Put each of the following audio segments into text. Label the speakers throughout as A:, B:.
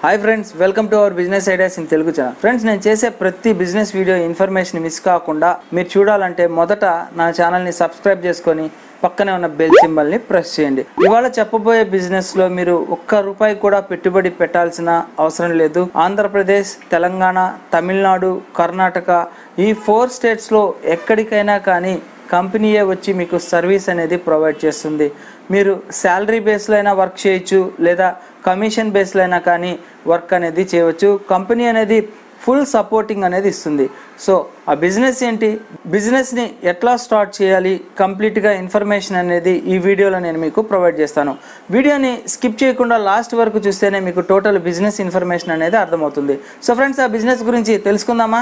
A: Hi friends welcome to our business ideas in Telugu channel friends నేను చేసే ప్రతి business video information miss కాకుండా మీరు చూడాలంటే మొదట నా ఛానల్ని సబ్స్క్రైబ్ చేసుకొని పక్కనే ఉన్న బెల్ సింబల్ని ప్రెస్ చేయండి ఇవాళ చెప్పబోయే బిజినెస్లో మీరు ఒక్క రూపాయి కూడా పెట్టుబడి పెట్టాల్సిన అవసరం లేదు ఆంధ్రప్రదేశ్ తెలంగాణ తమిళనాడు కర్ణాటక ఈ ఫోర్ స్టేట్స్లో ఎక్కడికైనా కానీ కంపెనీయే వచ్చి మీకు సర్వీస్ అనేది ప్రొవైడ్ చేస్తుంది మీరు శాలరీ బేస్లో అయినా వర్క్ చేయొచ్చు లేదా కమిషన్ బేస్లో అయినా కానీ వర్క్ అనేది చేయవచ్చు కంపెనీ అనేది ఫుల్ సపోర్టింగ్ అనేది ఇస్తుంది సో ఆ బిజినెస్ ఏంటి బిజినెస్ని ఎట్లా స్టార్ట్ చేయాలి కంప్లీట్గా ఇన్ఫర్మేషన్ అనేది ఈ వీడియోలో నేను మీకు ప్రొవైడ్ చేస్తాను వీడియోని స్కిప్ చేయకుండా లాస్ట్ వరకు చూస్తేనే మీకు టోటల్ బిజినెస్ ఇన్ఫర్మేషన్ అనేది అర్థమవుతుంది సో ఫ్రెండ్స్ ఆ బిజినెస్ గురించి తెలుసుకుందామా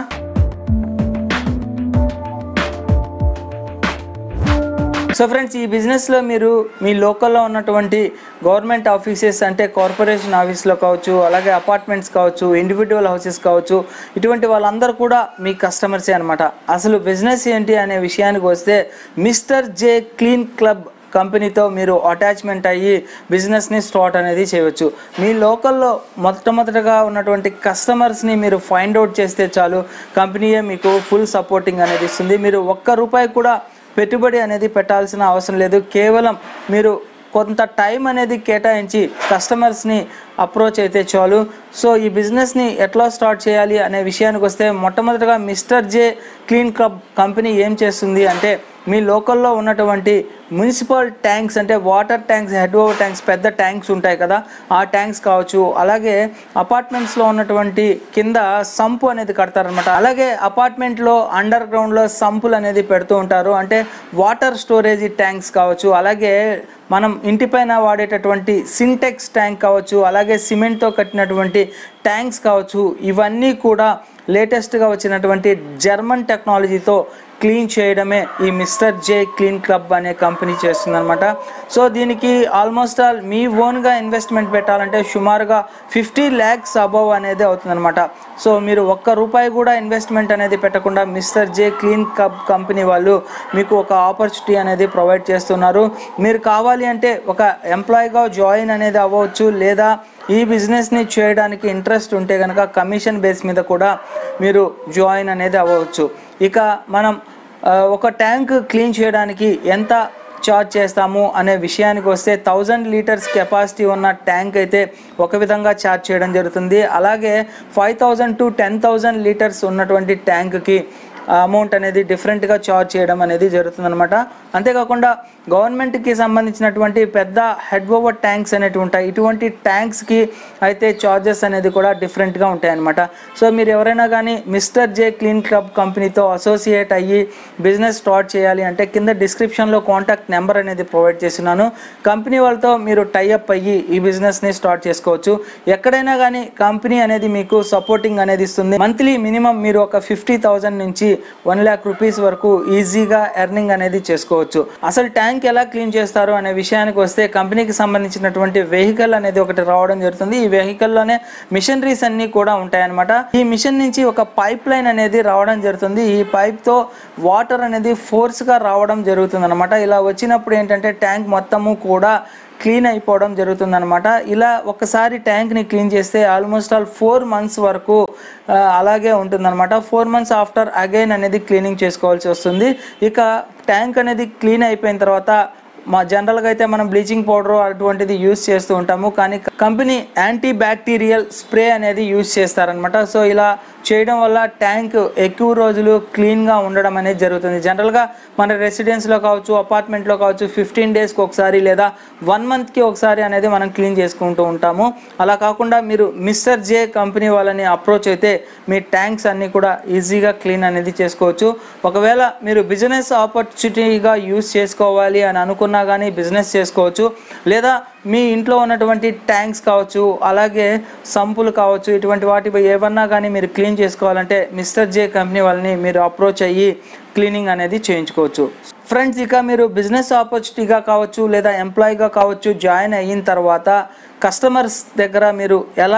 A: సో ఫ్రెండ్స్ ఈ బిజినెస్లో మీరు మీ లోకల్లో ఉన్నటువంటి గవర్నమెంట్ ఆఫీసెస్ అంటే కార్పొరేషన్ ఆఫీస్లో కావచ్చు అలాగే అపార్ట్మెంట్స్ కావచ్చు ఇండివిజువల్ హౌసెస్ కావచ్చు ఇటువంటి వాళ్ళందరూ కూడా మీ కస్టమర్సే అనమాట అసలు బిజినెస్ ఏంటి అనే విషయానికి వస్తే మిస్టర్ జే క్లీన్ క్లబ్ కంపెనీతో మీరు అటాచ్మెంట్ అయ్యి బిజినెస్ని స్టార్ట్ అనేది చేయవచ్చు మీ లోకల్లో మొట్టమొదటగా ఉన్నటువంటి కస్టమర్స్ని మీరు ఫైండ్ అవుట్ చేస్తే చాలు కంపెనీయే మీకు ఫుల్ సపోర్టింగ్ అనేది ఇస్తుంది మీరు ఒక్క రూపాయి కూడా పెట్టుబడి అనేది పెట్టాల్సిన అవసరం లేదు కేవలం మీరు కొంత టైం అనేది కేటాయించి కస్టమర్స్ని అప్రోచ్ అయితే చాలు సో ఈ బిజినెస్ని ఎట్లా స్టార్ట్ చేయాలి అనే విషయానికి వస్తే మొట్టమొదటిగా mister J clean club company ఏం చేస్తుంది అంటే మీ లోకల్లో ఉన్నటువంటి మున్సిపల్ ట్యాంక్స్ అంటే water tanks head over tanks పెద్ద ట్యాంక్స్ ఉంటాయి కదా ఆ ట్యాంక్స్ కావచ్చు అలాగే అపార్ట్మెంట్స్లో ఉన్నటువంటి కింద సంపు అనేది కడతారనమాట అలాగే అపార్ట్మెంట్లో అండర్ గ్రౌండ్లో సంపులు అనేది పెడుతూ ఉంటారు అంటే వాటర్ స్టోరేజ్ ట్యాంక్స్ కావచ్చు అలాగే మనం ఇంటిపైన వాడేటటువంటి సింటెక్స్ ట్యాంక్ కావచ్చు అలాగే సిమెంట్తో కట్టినటువంటి ట్యాంక్స్ కావచ్చు ఇవన్నీ కూడా లేటెస్ట్గా వచ్చినటువంటి జర్మన్ టెక్నాలజీతో క్లీన్ చేయడమే ఈ మిస్టర్ జే క్లీన్ క్లబ్ అనే కంపెనీ చేస్తుందన్నమాట సో దీనికి ఆల్మోస్ట్ ఆల్ మీ ఓన్గా ఇన్వెస్ట్మెంట్ పెట్టాలంటే సుమారుగా ఫిఫ్టీ ల్యాక్స్ అబవ్ అనేది అవుతుందన్నమాట సో మీరు ఒక్క రూపాయి కూడా ఇన్వెస్ట్మెంట్ అనేది పెట్టకుండా mister J clean club company వాళ్ళు మీకు ఒక ఆపర్చునిటీ అనేది ప్రొవైడ్ చేస్తున్నారు మీరు కావాలి అంటే ఒక ఎంప్లాయీగా జాయిన్ అనేది అవ్వచ్చు లేదా ఈ బిజినెస్ని చేయడానికి ఇంట్రెస్ట్ ఉంటే కనుక కమిషన్ బేస్ మీద కూడా మీరు జాయిన్ అనేది అవ్వచ్చు ఇక మనం ఆ, ఒక ట్యాంక్ క్లీన్ చేయడానికి ఎంత చార్జ్ చేస్తాము అనే విషయానికి వస్తే థౌజండ్ లీటర్స్ కెపాసిటీ ఉన్న ట్యాంక్ అయితే ఒక విధంగా ఛార్జ్ చేయడం జరుగుతుంది అలాగే five thousand to ten thousand litres ఉన్నటువంటి ట్యాంక్కి అమౌంట్ అనేది డిఫరెంట్గా చార్జ్ చేయడం అనేది జరుగుతుందన్నమాట అంతేకాకుండా గవర్నమెంట్కి సంబంధించినటువంటి పెద్ద హెడ్ ఓవర్ ట్యాంక్స్ అనేవి ఉంటాయి ఇటువంటి ట్యాంక్స్కి అయితే చార్జెస్ అనేది కూడా డిఫరెంట్గా ఉంటాయి అనమాట సో మీరు ఎవరైనా కానీ మిస్టర్ జే క్లీన్ క్లబ్ కంపెనీతో అసోసియేట్ అయ్యి బిజినెస్ స్టార్ట్ చేయాలి అంటే కింద డిస్క్రిప్షన్లో కాంటాక్ట్ నెంబర్ అనేది ప్రొవైడ్ చేస్తున్నాను కంపెనీ వాళ్ళతో మీరు టైఅప్ అయ్యి ఈ బిజినెస్ని స్టార్ట్ చేసుకోవచ్చు ఎక్కడైనా కానీ కంపెనీ అనేది మీకు సపోర్టింగ్ అనేది ఇస్తుంది మంత్లీ మినిమం మీరు ఒక ఫిఫ్టీ థౌజండ్ నుంచి వన్ ల్యాక్ రూపీస్ వరకు ఈజీగా ఎర్నింగ్ అనేది చేసుకోవచ్చు అసలు ట్యాంక్ ఎలా క్లీన్ చేస్తారు అనే విషయానికి వస్తే కంపెనీకి సంబంధించినటువంటి వెహికల్ అనేది ఒకటి రావడం జరుగుతుంది ఈ వెహికల్లోనే మిషనరీస్ అన్నీ కూడా ఉంటాయన్నమాట ఈ మిషన్ నుంచి ఒక పైప్ లైన్ అనేది రావడం జరుగుతుంది ఈ పైప్తో వాటర్ అనేది ఫోర్స్గా రావడం జరుగుతుంది అనమాట ఇలా వచ్చినప్పుడు ఏంటంటే ట్యాంక్ మొత్తము కూడా క్లీన్ అయిపోవడం జరుగుతుందన్నమాట ఇలా ఒకసారి ట్యాంక్ని క్లీన్ చేస్తే ఆల్మోస్ట్ ఆల్ ఫోర్ మంత్స్ వరకు ఆ, అలాగే ఉంటుందన్నమాట ఫోర్ మంత్స్ ఆఫ్టర్ అగైన్ అనేది క్లీనింగ్ చేసుకోవాల్సి వస్తుంది ఇక ట్యాంక్ అనేది క్లీన్ అయిపోయిన తర్వాత మా జనరల్గా అయితే మనం బ్లీచింగ్ పౌడర్ అటువంటిది యూస్ చేస్తూ ఉంటాము కానీ కంపెనీ యాంటీ బ్యాక్టీరియల్ స్ప్రే అనేది యూస్ చేస్తారనమాట సో ఇలా చేయడం వల్ల ట్యాంక్ ఎక్కువ రోజులు క్లీన్గా ఉండడం అనేది జరుగుతుంది జనరల్గా మన రెసిడెన్స్లో కావచ్చు అపార్ట్మెంట్లో కావచ్చు ఫిఫ్టీన్ డేస్కి ఒకసారి లేదా వన్ మంత్కి ఒకసారి అనేది మనం క్లీన్ చేసుకుంటూ ఉంటాము అలా కాకుండా మీరు మిస్టర్ జే కంపెనీ వాళ్ళని అప్రోచ్ అయితే మీ ట్యాంక్స్ అన్నీ కూడా ఈజీగా క్లీన్ అనేది చేసుకోవచ్చు ఒకవేళ మీరు బిజినెస్ ఆపర్చునిటీగా యూస్ చేసుకోవాలి అని అనుకున్నా కానీ బిజినెస్ చేసుకోవచ్చు లేదా మీ ఇంట్లో ఉన్నటువంటి ట్యాంక్స్ కావచ్చు అలాగే సంపులు కావచ్చు ఇటువంటి వాటి ఏమన్నా కానీ మీరు క్లీన్ చేసుకోవాలంటే మిస్టర్ జే కంపెనీ వాళ్ళని మీరు అప్రోచ్ అయ్యి క్లీనింగ్ అనేది చేయించుకోవచ్చు ఫ్రెండ్స్ ఇక మీరు బిజినెస్ ఆపర్చునిటీగా కావచ్చు లేదా ఎంప్లాయీగా కావచ్చు జాయిన్ అయిన తర్వాత కస్టమర్స్ దగ్గర మీరు ఎలా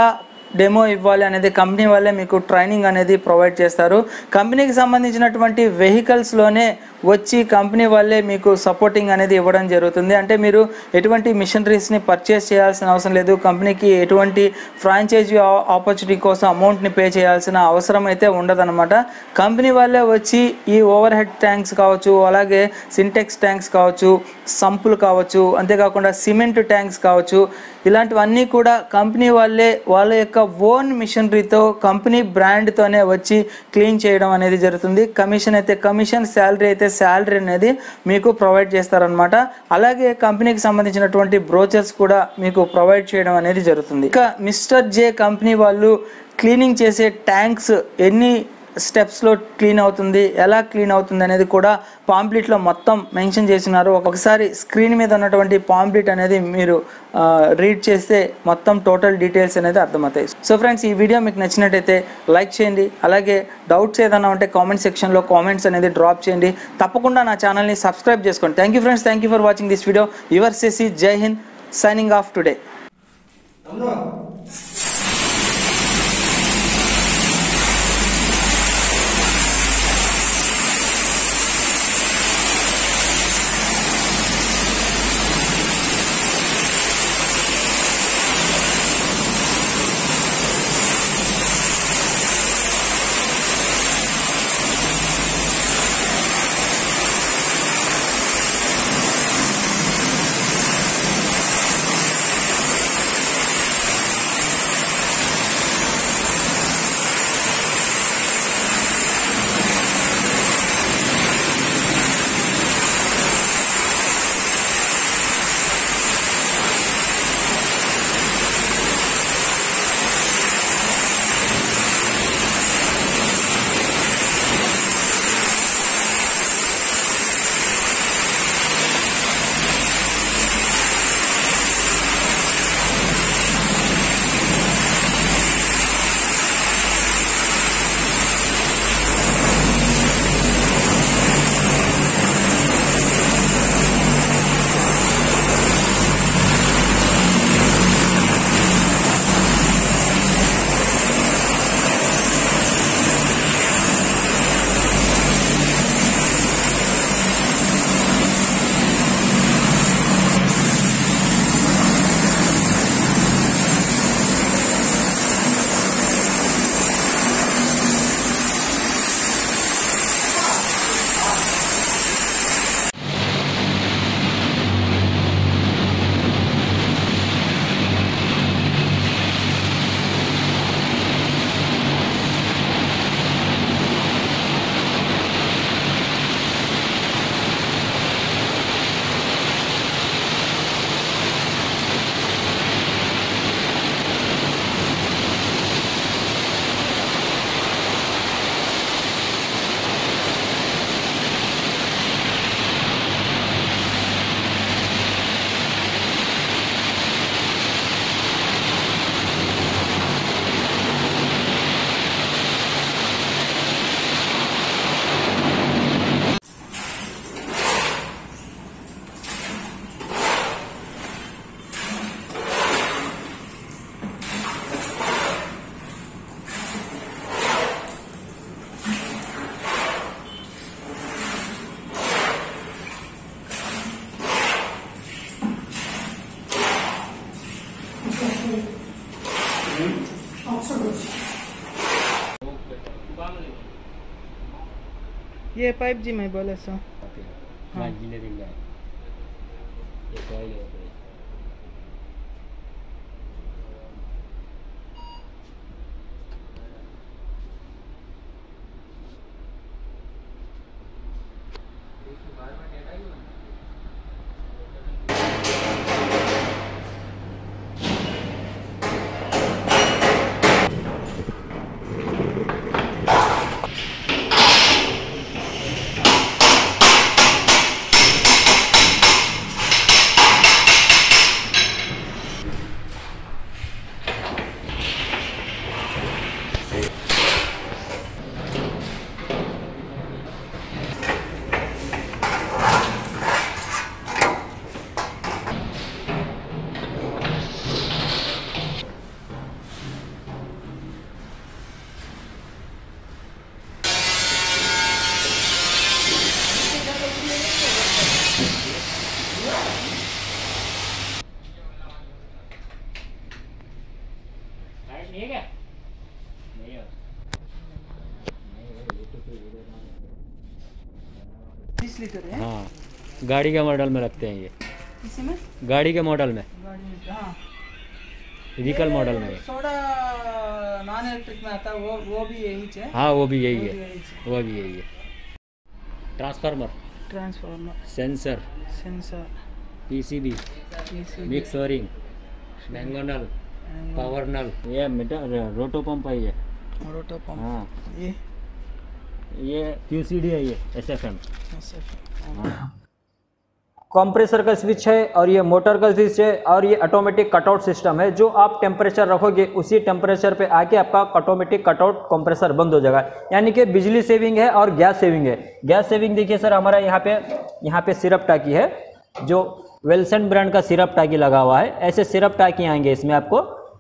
A: డెమో ఇవ్వాలి అనేది కంపెనీ వాళ్ళే మీకు ట్రైనింగ్ అనేది ప్రొవైడ్ చేస్తారు కంపెనీకి సంబంధించినటువంటి వెహికల్స్లోనే వచ్చి కంపెనీ వాళ్ళే మీకు సపోర్టింగ్ అనేది ఇవ్వడం జరుగుతుంది అంటే మీరు ఎటువంటి మిషనరీస్ని పర్చేస్ చేయాల్సిన అవసరం లేదు కంపెనీకి ఎటువంటి ఫ్రాంచైజీ ఆపర్చునిటీ కోసం అమౌంట్ని పే చేయాల్సిన అవసరం అయితే ఉండదన్నమాట కంపెనీ వాళ్ళే వచ్చి ఈ ఓవర్ హెడ్ ట్యాంక్స్ కావచ్చు అలాగే సింటెక్స్ ట్యాంక్స్ కావచ్చు సంపులు కావచ్చు అంతేకాకుండా సిమెంట్ ట్యాంక్స్ కావచ్చు ఇలాంటివన్నీ కూడా కంపెనీ వాళ్ళే వాళ్ళ యొక్క ఓన్ మిషనరీతో కంపెనీ బ్రాండ్తోనే వచ్చి క్లీన్ చేయడం అనేది జరుగుతుంది కమిషన్ అయితే కమిషన్ శాలరీ అయితే శాలరీ అనేది మీకు ప్రొవైడ్ చేస్తారనమాట అలాగే కంపెనీకి సంబంధించినటువంటి బ్రోచర్స్ కూడా మీకు ప్రొవైడ్ చేయడం అనేది జరుగుతుంది ఇక మిస్టర్ జే కంపెనీ వాళ్ళు క్లీనింగ్ చేసే ట్యాంక్స్ ఎన్ని స్టెప్స్లో క్లీన్ అవుతుంది ఎలా క్లీన్ అవుతుంది అనేది కూడా పాంప్లెట్లో మొత్తం మెన్షన్ చేసినారు ఒకసారి స్క్రీన్ మీద ఉన్నటువంటి పాంప్లెట్ అనేది మీరు రీడ్ చేస్తే మొత్తం టోటల్ డీటెయిల్స్ అనేది అర్థమవుతాయి సో ఫ్రెండ్స్ ఈ వీడియో మీకు నచ్చినట్టయితే లైక్ చేయండి అలాగే డౌట్స్ ఏదైనా ఉంటే కామెంట్ సెక్షన్లో కామెంట్స్ అనేది డ్రాప్ చేయండి తప్పకుండా నా ఛానల్ని సబ్స్క్రైబ్ చేసుకోండి thank you friends thank you for watching this video your సేసి జై హింద్ సైనింగ్ ఆఫ్ టుడే ये पाइप जी मैं बोले सो
B: हाँ इंजीनियरिंग है ये कॉइल है ऊपर।
C: Thank
A: बीस लीटर है
B: हाँ गाड़ी के मॉडल में रखते हैं ये
A: इसी में
B: गाड़ी के मॉडल में
A: गाड़ी में हाँ
B: व्हीकल मॉडल में ये।
A: सोडा नॉन इलेक्ट्रिक में आता है वो वो भी यही है
B: हाँ वो भी यही
A: वो भी
B: है
A: यही है
B: वो भी यही है transformer
A: transformer
B: sensor
A: sensor
B: PCB mix wiring mango नल पावर नल ये मीटर रोटो पंप है ये
A: रोटो पंप
B: हाँ
A: ये
B: ये क्यूसीडी है ये एस एफ एम
C: कंप्रेसर का स्विच है और ये मोटर का स्विच है और ये ऑटोमेटिक कटआउट सिस्टम है जो आप टेम्परेचर रखोगे उसी टेम्परेचर पे आके आपका ऑटोमेटिक कटआउट कंप्रेसर बंद हो जाएगा यानी कि बिजली सेविंग है और गैस सेविंग है गैस सेविंग देखिए सर हमारा यहाँ पे यहाँ पे सिरप टाकी है जो वेल्सन ब्रांड का सिरप टाकी लगा हुआ है ऐसे सिरप टाकी आएंगे इसमें आपको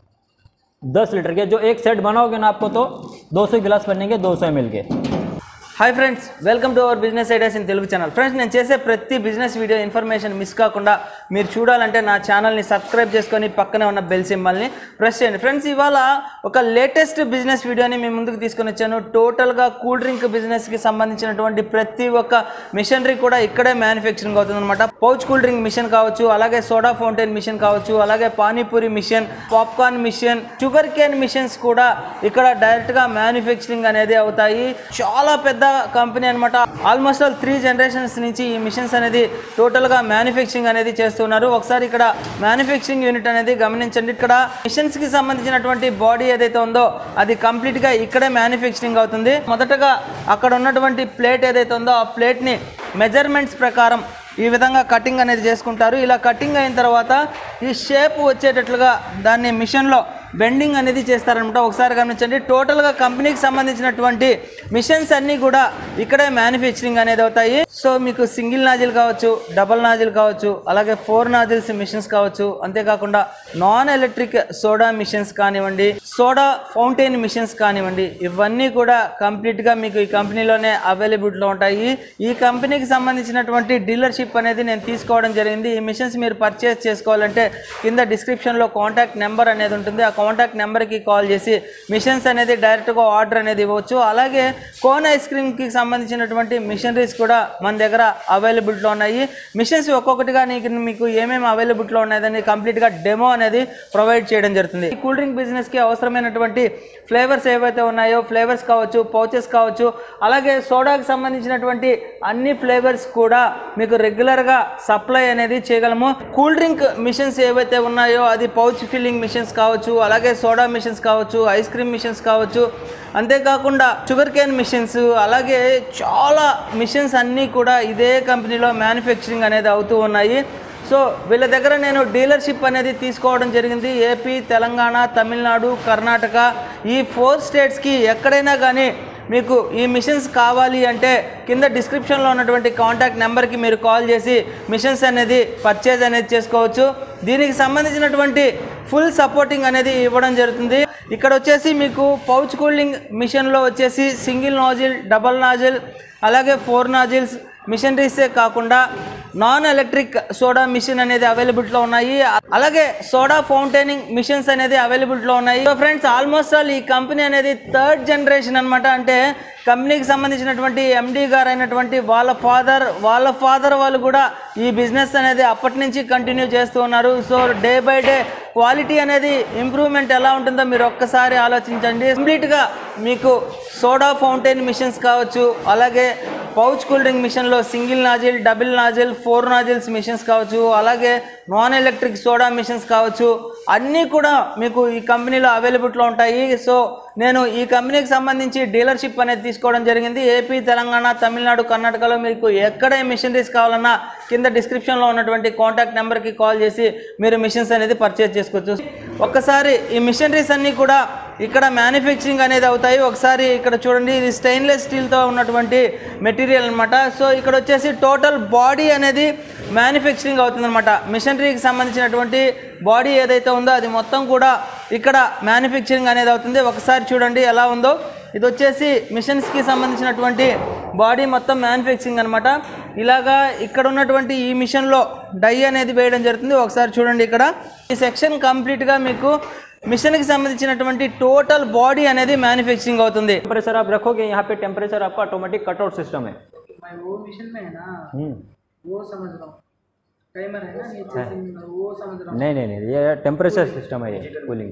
C: 10 लीटर के जो एक सेट बनाओगे ना आपको तो 200 गिलास बनेंगे 200 सौ M K
A: hi friends welcome to our business ideas in Telugu channel friends నేను చేసే ప్రతి బిజినెస్ వీడియో ఇన్ఫర్మేషన్ మిస్ కాకుండా మీరు చూడాలంటే నా ఛానల్ని సబ్స్క్రైబ్ చేసుకొని పక్కనే ఉన్న బెల్ సింబల్ని ప్రెస్ చేయండి ఫ్రెండ్స్ ఇవాళ ఒక లేటెస్ట్ బిజినెస్ వీడియోని మీ ముందుకు తీసుకొని వచ్చాను టోటల్గా కూల్ డ్రింక్ బిజినెస్కి సంబంధించినటువంటి ప్రతి ఒక్క మిషనరీ కూడా ఇక్కడే మ్యానుఫ్యాక్చరింగ్ అవుతుంది అనమాట పౌచ్ కూల్ డ్రింక్ మిషన్ కావచ్చు అలాగే సోడా ఫౌంటైన్ మిషన్ కావచ్చు అలాగే panipuri machine popcorn machine sugar cane machines కూడా ఇక్కడ డైరెక్ట్గా మ్యానుఫ్యాక్చరింగ్ అనేది అవుతాయి చాలా పెద్ద కంపెనీ అనమాట ఆల్మోస్ట్ ఆల్ త్రీ జనరేషన్స్ నుంచి ఈ మిషన్స్ అనేది టోటల్గా మ్యానుఫ్యాక్చరింగ్ అనేది చేస్తున్నారు ఒకసారి ఇక్కడ మ్యానుఫ్యాక్చరింగ్ యూనిట్ అనేది గమనించండి ఇక్కడ మిషన్స్కి సంబంధించినటువంటి బాడీ ఏదైతే ఉందో అది కంప్లీట్గా ఇక్కడే మ్యానుఫ్యాక్చరింగ్ అవుతుంది మొదటగా అక్కడ ఉన్నటువంటి ప్లేట్ ఏదైతే ఉందో ఆ ప్లేట్ని మెజర్మెంట్స్ ప్రకారం ఈ విధంగా కటింగ్ అనేది చేసుకుంటారు ఇలా కటింగ్ అయిన తర్వాత ఈ షేప్ వచ్చేటట్లుగా దాన్ని మిషన్లో బెండింగ్ అనేది చేస్తారనమాట ఒకసారి గమనించండి టోటల్గా కంపెనీకి సంబంధించినటువంటి మిషన్స్ అన్నీ కూడా ఇక్కడే మ్యానుఫ్యాక్చరింగ్ అనేది అవుతాయి సో మీకు సింగిల్ నాజిల్ కావచ్చు డబల్ నాజిల్ కావచ్చు అలాగే ఫోర్ నాజిల్స్ మిషన్స్ కావచ్చు అంతేకాకుండా నాన్ ఎలక్ట్రిక్ సోడా మిషన్స్ కానివ్వండి సోడా ఫౌంటైన్ మిషన్స్ కానివ్వండి ఇవన్నీ కూడా కంప్లీట్గా మీకు ఈ కంపెనీలోనే అవైలబిలిటీలో ఉంటాయి ఈ కంపెనీకి సంబంధించినటువంటి డీలర్షిప్ అనేది నేను తీసుకోవడం జరిగింది ఈ మిషన్స్ మీరు పర్చేస్ చేసుకోవాలంటే కింద డిస్క్రిప్షన్లో కాంటాక్ట్ నెంబర్ అనేది ఉంటుంది ఆ కాంటాక్ట్ నెంబర్కి కాల్ చేసి మిషన్స్ అనేది డైరెక్ట్గా ఆర్డర్ అనేది ఇవ్వచ్చు అలాగే కోన్ ఐస్ క్రీమ్కి సంబంధించినటువంటి మిషనరీస్ కూడా మన దగ్గర అవైలబిలిటీలో ఉన్నాయి మిషన్స్ ఒక్కొక్కటిగా నీకు మీకు ఏమేమి అవైలబిలిటీలో ఉన్నాయని కంప్లీట్గా డెమో అనేది ప్రొవైడ్ చేయడం జరుగుతుంది ఈ కూల్ డ్రింక్ బిజినెస్కి అవసరమైనటువంటి ఫ్లేవర్స్ ఏవైతే ఉన్నాయో ఫ్లేవర్స్ కావచ్చు పౌచెస్ కావచ్చు అలాగే సోడాకి సంబంధించినటువంటి అన్ని ఫ్లేవర్స్ కూడా మీకు రెగ్యులర్గా సప్లై అనేది చేయగలము కూల్ డ్రింక్ మిషన్స్ ఏవైతే ఉన్నాయో అది పౌచ్ ఫిల్లింగ్ మిషన్స్ కావచ్చు అలాగే సోడా మిషన్స్ కావచ్చు ఐస్ క్రీమ్ మిషన్స్ కావచ్చు అంతేకాకుండా షుగర్ కేన్ మిషన్స్ అలాగే చాలా మిషన్స్ అన్నీ కూడా ఇదే కంపెనీలో మ్యానుఫ్యాక్చరింగ్ అనేది అవుతూ ఉన్నాయి సో వీళ్ళ దగ్గర నేను డీలర్షిప్ అనేది తీసుకోవడం జరిగింది ఏపీ తెలంగాణ తమిళనాడు కర్ణాటక ఈ ఫోర్ స్టేట్స్కి ఎక్కడైనా కానీ మీకు ఈ మిషన్స్ కావాలి అంటే కింద డిస్క్రిప్షన్లో ఉన్నటువంటి కాంటాక్ట్ నెంబర్కి మీరు కాల్ చేసి మిషన్స్ అనేది పర్చేజ్ అనేది చేసుకోవచ్చు దీనికి సంబంధించినటువంటి ఫుల్ సపోర్టింగ్ అనేది ఇవ్వడం జరుగుతుంది ఇక్కడ వచ్చేసి మీకు పౌచ్ కూలింగ్ మిషన్లో వచ్చేసి సింగిల్ నాజిల్ డబల్ నాజిల్ అలాగే ఫోర్ నాజిల్స్ మిషనరీసే కాకుండా నాన్ ఎలక్ట్రిక్ సోడా మిషన్ అనేది అవైలబిలిటీలో ఉన్నాయి అలాగే సోడా ఫౌంటైనింగ్ మిషన్స్ అనేది అవైలబిలిటీలో ఉన్నాయి సో ఫ్రెండ్స్ ఆల్మోస్ట్ ఆల్ ఈ కంపెనీ అనేది థర్డ్ జనరేషన్ అన్నమాట అంటే కంపెనీకి సంబంధించినటువంటి ఎండి గారు అయినటువంటి వాళ్ళ ఫాదర్ వాళ్ళ ఫాదర్ వాళ్ళు కూడా ఈ బిజినెస్ అనేది అప్పటి నుంచి కంటిన్యూ చేస్తూ ఉన్నారు so day by day quality అనేది ఇంప్రూవ్మెంట్ ఎలా ఉంటుందో మీరు ఒక్కసారి ఆలోచించండి కంప్లీట్గా మీకు సోడా ఫౌంటైన్ మిషన్స్ కావచ్చు అలాగే పౌచ్ కూల్ డ్రింక్ మిషన్లో single nozzle double nozzle four nozzles machines కావచ్చు అలాగే నాన్ ఎలక్ట్రిక్ సోడా మిషన్స్ కావచ్చు అన్నీ కూడా మీకు ఈ కంపెనీలో అవైలబిలిటీలో ఉంటాయి సో నేను ఈ కంపెనీకి సంబంధించి డీలర్షిప్ అనేది తీసుకోవడం జరిగింది ఏపీ తెలంగాణ తమిళనాడు కర్ణాటకలో మీకు ఎక్కడ మిషనరీస్ కావాలన్నా కింద డిస్క్రిప్షన్లో ఉన్నటువంటి కాంటాక్ట్ నెంబర్కి కాల్ చేసి మీరు మిషన్స్ అనేది పర్చేస్ చేసుకోవచ్చు ఒక్కసారి ఈ మిషనరీస్ అన్నీ కూడా ఇక్కడ మ్యానుఫ్యాక్చరింగ్ అనేది అవుతాయి ఒకసారి ఇక్కడ చూడండి ఇది స్టెయిన్లెస్ స్టీల్తో ఉన్నటువంటి మెటీరియల్ అనమాట సో ఇక్కడ వచ్చేసి టోటల్ బాడీ అనేది మ్యానుఫ్యాక్చరింగ్ అవుతుందన్నమాట మిషనరీకి సంబంధించినటువంటి బాడీ ఏదైతే ఉందో అది మొత్తం కూడా ఇక్కడ మ్యానుఫ్యాక్చరింగ్ అనేది అవుతుంది ఒకసారి చూడండి ఎలా ఉందో ఇది వచ్చేసి మిషన్స్కి సంబంధించినటువంటి బాడీ మొత్తం మ్యానుఫ్యాక్చరింగ్ అనమాట ఇలాగా ఇక్కడ ఉన్నటువంటి ఈ మిషన్లో డై అనేది వేయడం జరుగుతుంది ఒకసారి చూడండి ఇక్కడ ఈ సెక్షన్ కంప్లీట్గా మీకు మిషన్కి సంబంధించినటువంటి టోటల్ బాడీ అనేది మ్యానుఫ్యాక్చరింగ్ అవుతుంది
C: टेम्परेचर आप रखोगे यहाँ पे टेम्परेचर आपका ऑटोमेटिक कटआउट सिस्टम है
A: मैं वो मिशन में है ना
C: हम्म
A: वो समझ रहा हूँ टाइमर है ना नीचे से वो समझ रहा हूँ
C: नहीं नहीं नहीं ये टेम्परेचर सिस्टम है ये कूलिंग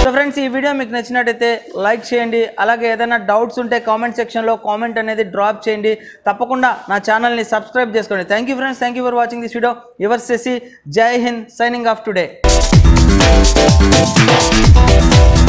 A: ఫ్రెండ్స్ ఈ వీడియో మీకు నచ్చినట్టయితే లైక్ చేయండి అలాగే ఏదైనా డౌట్స్ ఉంటే కామెంట్ సెక్షన్లో కామెంట్ అనేది డ్రాప్ చేయండి తప్పకుండా నా ఛానల్ని సబ్స్క్రైబ్ చేసుకోండి thank you friends thank you for watching this video your సెసి జై హింద్ సైనింగ్ ఆఫ్ టుడే